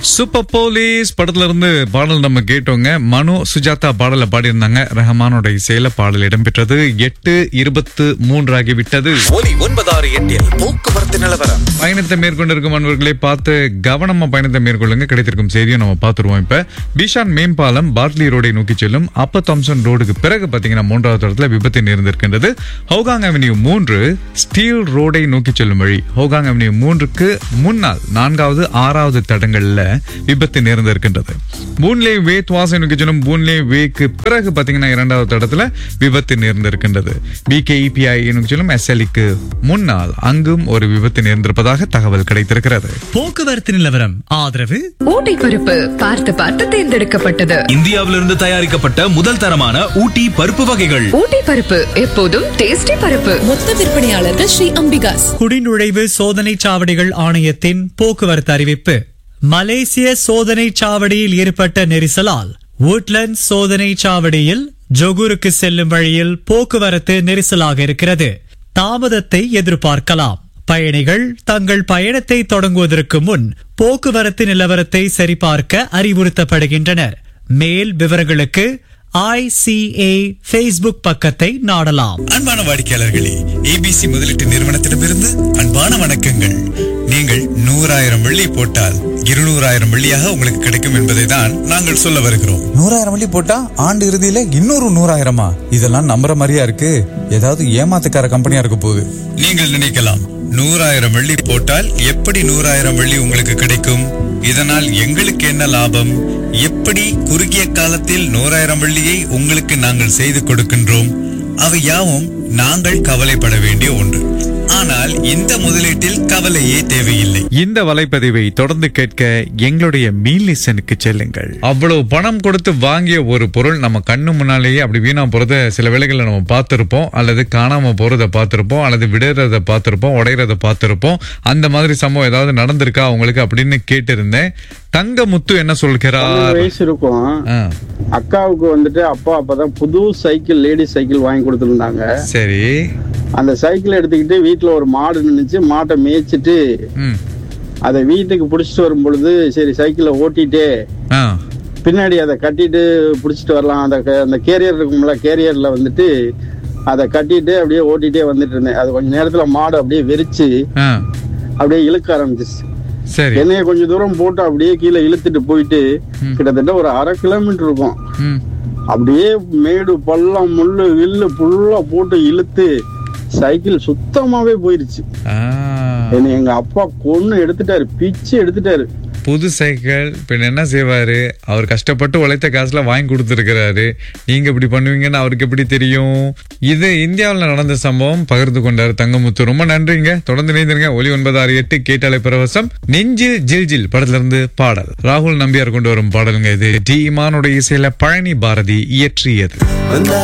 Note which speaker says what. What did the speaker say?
Speaker 1: super police படத்துல இருந்து பாடல் நம்ம கேட்டோங்க மனு சுஜாதா பாடல பாடியிருந்தாங்க ரஹமானோட இசையில பாடல் இடம்பெற்றது எட்டு இருபத்து மூன்று ஆகிவிட்டது
Speaker 2: ஒலி ஒன்பதாறு எட்டில் போக்குவரத்து நிலவரம்
Speaker 1: பயணத்தை மேற்கொண்டிருக்கும் அன்பர்களை பார்த்து கவனமா பயணத்தை மேற்கொள்ளுங்க கிடைத்திருக்கும் செய்தியை நம்ம பார்த்துருவோம் இப்ப பீஷான் மேம்பாலம் பார்ட்லி ரோடை நோக்கி செல்லும் அப்ப தாம்சன் ரோடுக்கு பிறகு பாத்தீங்கன்னா மூன்றாவது இடத்துல விபத்து நேர்ந்திருக்கின்றது ஹோகாங் அவென்யூ மூன்று ஸ்டீல் ரோடை நோக்கி செல்லும் வழி ஹோகாங் அவென்யூ மூன்றுக்கு முன்னால் நான்காவது ஆறாவது தடங்கள்ல விபத்து நேர்ந்திருக்கின்றது பூன்லே வே துவாசை நோக்கி செல்லும் பூன்லே வேக்கு பிறகு பாத்தீங்கன்னா இரண்டாவது தடத்துல விபத்து நேர்ந்திருக்கின்றது பிகேஇபிஐ நோக்கி செல்லும் எஸ்எல்இக்கு முன்னால் அங்கும் ஒரு விபத்து நேர்ந்திருப்பதாக தகவல் கிடைத்திருக்கிறது
Speaker 3: போக்குவரத்து நிலவரம் ஆதரவு
Speaker 4: ஊட்டி பருப்பு பார்த்து பார்த்து தேர்ந்தெடுக்கப்பட்டது
Speaker 5: இந்தியாவிலிருந்து தயாரிக்கப்பட்ட முதல் தரமான ஊட்டி பருப்பு வகைகள்
Speaker 4: ஊட்டி பருப்பு எப்போதும் டேஸ்டி பருப்பு
Speaker 6: மொத்த விற்பனையாளர்கள் ஸ்ரீ அம்பிகாஸ்
Speaker 3: குடிநுழைவு சோதனை சாவடிகள் ஆணையத்தின் போக்குவரத்து அறிவிப்பு மலேசிய சோதனை சாவடியில் ஏற்பட்ட நெரிசலால் woodlands சோதனை சாவடியில் ஜொகூருக்கு செல்லும் வழியில் போக்குவரத்து நெரிசலாக இருக்கிறது தாமதத்தை எதிர்பார்க்கலாம் பயணிகள் தங்கள் பயணத்தை தொடங்குவதற்கு முன் போக்குவரத்து நிலவரத்தை சரிபார்க்க அறிவுறுத்தப்படுகின்றனர் மேல் விவரங்களுக்கு ஐசிஏ ஃபேஸ்புக் பக்கத்தை நாடலாம்
Speaker 7: அன்பான வாடிக்கையாளர்களே ஏபிசி முதலீட்டு நிறுவனத்திடமிருந்து அன்பான வணக்கங்கள் நீங்கள் நூறாயிரம் வெள்ளி போட்டால் இருநூறாயிரம் வெள்ளியாக உங்களுக்கு கிடைக்கும் என்பதை தான் நாங்கள் சொல்ல வருகிறோம்
Speaker 8: நூறாயிரம் வள்ளி போட்டா ஆண்டு இறுதியில இன்னொரு நூறாயிரமா இதெல்லாம் நம்புற மாதிரியா இருக்கு ஏதாவது ஏமாத்துக்கார கம்பெனியா இருக்க போகுது
Speaker 7: நீங்கள் நினைக்கலாம் நூறாயிரம் வெள்ளி போட்டால் எப்படி நூறாயிரம் வெள்ளி உங்களுக்கு கிடைக்கும் இதனால் எங்களுக்கு என்ன லாபம் எப்படி குறுகிய காலத்தில் நூறாயிரம் வெள்ளியை உங்களுக்கு நாங்கள் செய்து கொடுக்கின்றோம் அவை யாவும் நாங்கள் கவலைப்பட வேண்டிய ஒன்று ஆனால் இந்த முதலீட்டில் கவலையே தேவையில்லை
Speaker 1: இந்த வலைப்பதிவை தொடர்ந்து கேட்க எங்களுடைய மீலிசனுக்கு செல்லுங்கள் அவ்வளவு பணம் கொடுத்து வாங்கிய ஒரு பொருள் நம்ம கண்ணு முன்னாலேயே அப்படி வீணா போறத சில வேளைகளில் நம்ம பார்த்திருப்போம் அல்லது காணாம போறத பார்த்திருப்போம் அல்லது விடுறத பார்த்திருப்போம் உடையறத பார்த்திருப்போம் அந்த மாதிரி சம்பவம் ஏதாவது நடந்திருக்கா உங்களுக்கு அப்படின்னு கேட்டிருந்தேன் தங்கமுத்து என்ன சொல்கிறார்
Speaker 9: வயசு இருக்கும்
Speaker 1: ஆ,
Speaker 9: அக்காவுக்கு வந்துட்டு அப்பா அப்பதான் புது சைக்கிள் லேடி சைக்கிள் வாங்கி கொடுத்துருந்தாங்க
Speaker 1: சரி
Speaker 9: அந்த சைக்கிள் எடுத்துக்கிட்டு வீட்டுல ஒரு மாடு நின்னுச்சு மாட்டை மேய்ச்சிட்டு
Speaker 1: ம்
Speaker 9: அதை வீட்டுக்கு புடிச்சிட்டு வரும் பொழுது சரி சைக்கிளை ஓட்டிட்டு
Speaker 1: ஆ
Speaker 9: பின்னாடி அதை கட்டிட்டு புடிச்சிட்டு வரலாம் அந்த க- அந்த கேரியர் இருக்கும்ல கேரியர்ல வந்துட்டு அதை கட்டிட்டு அப்படியே ஓட்டிட்டே வந்துட்டு இருந்தேன் அது கொஞ்ச நேரத்துல மாடு அப்படியே வெறிச்சு
Speaker 1: ஆ
Speaker 9: அப்படியே இழுக்க ஆரம்பிச்சிச்சு
Speaker 1: சரி
Speaker 9: என்னைய கொஞ்ச தூரம் போட்டு அப்படியே கீழே இழுத்துட்டு போயிட்டு கிட்டத்தட்ட ஒரு அரை கிலோமீட்டர் இருக்கும்
Speaker 1: ம்
Speaker 9: அப்படியே மேடு பள்ளம் முள்ளு வில்லு புல்லா போட்டு இழுத்து சைக்கிள் சுத்தமாவே போயிருச்சு
Speaker 1: ஆ
Speaker 9: என்னை எங்க அப்பா கொன்னு எடுத்துட்டாரு பிச்சு எடுத்துட்டாரு
Speaker 1: புது சைக்கிள் பின்ன என்ன செய்வாரு அவர் கஷ்டப்பட்டு உழைத்த காசுல வாங்கி கொடுத்துருக்கிறாரு நீங்க இப்படி பண்ணுவீங்கன்னு அவருக்கு எப்படி தெரியும் இது இந்தியாவில் நடந்த சம்பவம் பகிர்ந்து கொண்டார் தங்கமுத்து ரொம்ப நன்றிங்க தொடர்ந்து இணைந்திருங்க ஒலி ஒன்பது ஆறு எட்டு கேட்டாலை பரவசம் நெஞ்சில் ஜில் ஜில் படத்துல இருந்து பாடல் ராகுல் நம்பியார் கொண்டு வரும் பாடலுங்க இது டி இமானுடைய இசையில பழனி பாரதி இயற்றியது